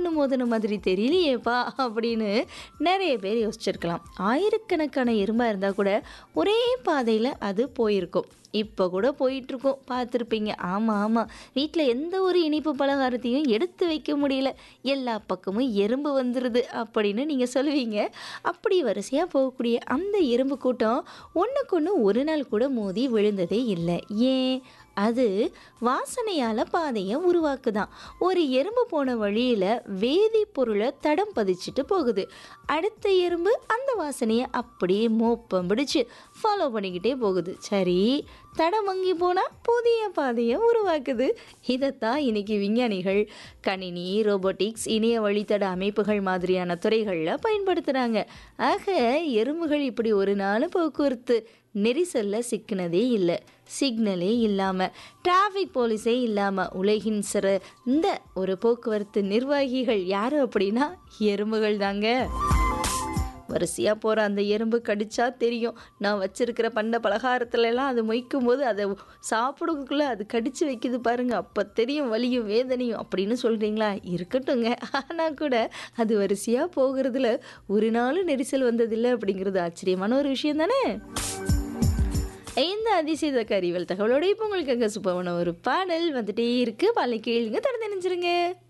கண்ணு மோதின மாதிரி தெரியலையேப்பா அப்படின்னு நிறைய பேர் யோசிச்சிருக்கலாம் ஆயிரக்கணக்கான எறும்பாக இருந்தால் கூட ஒரே பாதையில் அது போயிருக்கும் இப்போ கூட போயிட்டுருக்கோம் பார்த்துருப்பீங்க ஆமாம் ஆமாம் வீட்டில் எந்த ஒரு இனிப்பு பலகாரத்தையும் எடுத்து வைக்க முடியல எல்லா பக்கமும் எறும்பு வந்துடுது அப்படின்னு நீங்கள் சொல்லுவீங்க அப்படி வரிசையாக போகக்கூடிய அந்த எறும்பு கூட்டம் ஒன்றுக்கொன்று ஒரு நாள் கூட மோதி விழுந்ததே இல்லை ஏன் அது வாசனையால் பாதையை உருவாக்குதான் ஒரு எறும்பு போன வழியில் வேதிப்பொருளை தடம் பதிச்சுட்டு போகுது அடுத்த எறும்பு அந்த வாசனையை அப்படியே மோப்பம் பிடிச்சு ஃபாலோ பண்ணிக்கிட்டே போகுது சரி தடம் வங்கி போனால் புதிய பாதையை உருவாக்குது இதைத்தான் இன்னைக்கு விஞ்ஞானிகள் கணினி ரோபோட்டிக்ஸ் இணைய வழித்தட அமைப்புகள் மாதிரியான துறைகளில் பயன்படுத்துகிறாங்க ஆக எறும்புகள் இப்படி ஒரு நாள் போக்குவரத்து நெரிசல்ல சிக்கினதே இல்லை சிக்னலே இல்லாமல் டிராஃபிக் போலீஸே இல்லாமல் உலகின் சிற இந்த ஒரு போக்குவரத்து நிர்வாகிகள் யார் அப்படின்னா எறும்புகள் தாங்க வரிசையாக போகிற அந்த எறும்பு கடிச்சா தெரியும் நான் வச்சிருக்கிற பண்ண பலகாரத்துலலாம் அது மொய்க்கும் போது அதை சாப்பிடுறதுக்குள்ளே அது கடிச்சு வைக்குது பாருங்க அப்போ தெரியும் வலியும் வேதனையும் அப்படின்னு சொல்கிறீங்களா இருக்கட்டுங்க ஆனால் கூட அது வரிசையாக போகிறதுல ஒரு நாள் நெரிசல் வந்ததில்லை அப்படிங்கிறது ஆச்சரியமான ஒரு விஷயம் தானே இந்த அதிசய அறிவியல் தகவலோட இப்போ உங்களுக்கு அங்கே சூப்பரான ஒரு பாடல் வந்துட்டே இருக்கு பாலை கேளுங்க தொடர்ந்து நினைச்சிருங்க